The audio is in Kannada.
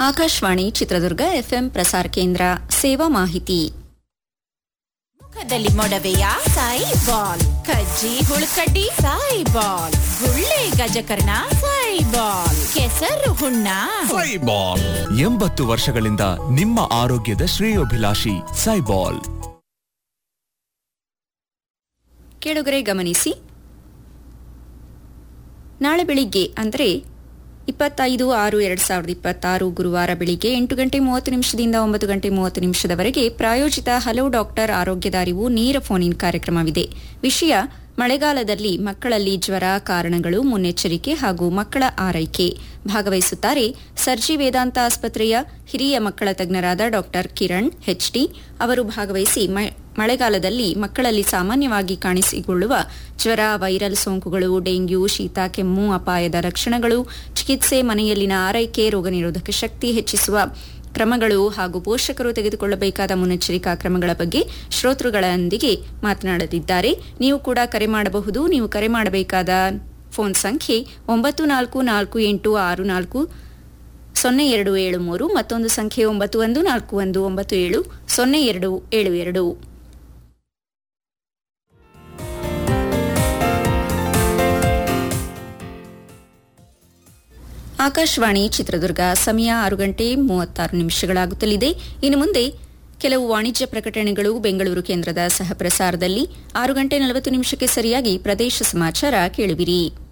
ಆಕಾಶವಾಣಿ ಚಿತ್ರದುರ್ಗ ಎಫ್ಎಂ ಪ್ರಸಾರ ಕೇಂದ್ರ ಸೇವಾ ಮಾಹಿತಿ ಮುಖದಲ್ಲಿ ಮೊಡವೆಯ ಸಾಯಿ ಬಾಲ್ ಕಜ್ಜಿ ಹುಳುಕಡ್ಡಿ ಸಾಯಿ ಬಾಲ್ ಗುಳ್ಳೆ ಗಜಕರ್ಣ ಸಾಯಿ ಬಾಲ್ ಕೆಸರು ಹುಣ್ಣ ಸೈಬಾಲ್ ಎಂಬತ್ತು ವರ್ಷಗಳಿಂದ ನಿಮ್ಮ ಆರೋಗ್ಯದ ಶ್ರೇಯೋಭಿಲಾಷಿ ಸೈಬಾಲ್ ಕೇಳುಗರೆ ಗಮನಿಸಿ ನಾಳೆ ಬೆಳಿಗ್ಗೆ ಅಂದರೆ ಇಪ್ಪತ್ತೈದು ಆರು ಎರಡು ಸಾವಿರದ ಇಪ್ಪತ್ತಾರು ಗುರುವಾರ ಬೆಳಿಗ್ಗೆ ಎಂಟು ಗಂಟೆ ಮೂವತ್ತು ನಿಮಿಷದಿಂದ ಒಂಬತ್ತು ಗಂಟೆ ಮೂವತ್ತು ನಿಮಿಷದವರೆಗೆ ಪ್ರಾಯೋಜಿತ ಹಲೋ ಡಾಕ್ಟರ್ ಆರೋಗ್ಯದ ಅರಿವು ನೇರ ಫೋನ್ ಇನ್ ಕಾರ್ಯಕ್ರಮವಿದೆ ವಿಷಯ ಮಳೆಗಾಲದಲ್ಲಿ ಮಕ್ಕಳಲ್ಲಿ ಜ್ವರ ಕಾರಣಗಳು ಮುನ್ನೆಚ್ಚರಿಕೆ ಹಾಗೂ ಮಕ್ಕಳ ಆರೈಕೆ ಭಾಗವಹಿಸುತ್ತಾರೆ ಸರ್ಜಿ ವೇದಾಂತ ಆಸ್ಪತ್ರೆಯ ಹಿರಿಯ ಮಕ್ಕಳ ತಜ್ಞರಾದ ಡಾಕ್ಟರ್ ಕಿರಣ್ ಹೆಚ್ಡಿ ಅವರು ಭಾಗವಹಿಸಿ ಮ- ಮಳೆಗಾಲದಲ್ಲಿ ಮಕ್ಕಳಲ್ಲಿ ಸಾಮಾನ್ಯವಾಗಿ ಕಾಣಿಸಿಕೊಳ್ಳುವ ಜ್ವರ ವೈರಲ್ ಸೋಂಕುಗಳು ಡೆಂಗ್ಯೂ ಶೀತ ಕೆಮ್ಮು ಅಪಾಯದ ಲಕ್ಷಣಗಳು ಚಿಕಿತ್ಸೆ ಮನೆಯಲ್ಲಿನ ಆರೈಕೆ ರೋಗ ನಿರೋಧಕ ಶಕ್ತಿ ಹೆಚ್ಚಿಸುವ ಕ್ರಮಗಳು ಹಾಗೂ ಪೋಷಕರು ತೆಗೆದುಕೊಳ್ಳಬೇಕಾದ ಮುನ್ನೆಚ್ಚರಿಕಾ ಕ್ರಮಗಳ ಬಗ್ಗೆ ಶ್ರೋತೃಗಳೊಂದಿಗೆ ಮಾತನಾಡಲಿದ್ದಾರೆ ನೀವು ಕೂಡ ಕರೆ ಮಾಡಬಹುದು ನೀವು ಕರೆ ಮಾಡಬೇಕಾದ ಫೋನ್ ಸಂಖ್ಯೆ ಒಂಬತ್ತು ನಾಲ್ಕು ನಾಲ್ಕು ಎಂಟು ಆರು ನಾಲ್ಕು ಸೊನ್ನೆ ಎರಡು ಏಳು ಮೂರು ಮತ್ತೊಂದು ಸಂಖ್ಯೆ ಒಂಬತ್ತು ಒಂದು ನಾಲ್ಕು ಒಂದು ಒಂಬತ್ತು ಏಳು ಸೊನ್ನೆ ಎರಡು ಏಳು ಎರಡು ಆಕಾಶವಾಣಿ ಚಿತ್ರದುರ್ಗ ಸಮಯ ಆರು ಗಂಟೆ ಮೂವತ್ತಾರು ನಿಮಿಷಗಳಾಗುತ್ತಲಿದೆ ಇನ್ನು ಮುಂದೆ ಕೆಲವು ವಾಣಿಜ್ಯ ಪ್ರಕಟಣೆಗಳು ಬೆಂಗಳೂರು ಕೇಂದ್ರದ ಸಹ ಪ್ರಸಾರದಲ್ಲಿ ಆರು ಗಂಟೆ ನಲವತ್ತು ನಿಮಿಷಕ್ಕೆ ಸರಿಯಾಗಿ ಪ್ರದೇಶ ಸಮಾಚಾರ ಕೇಳುವಿರಿ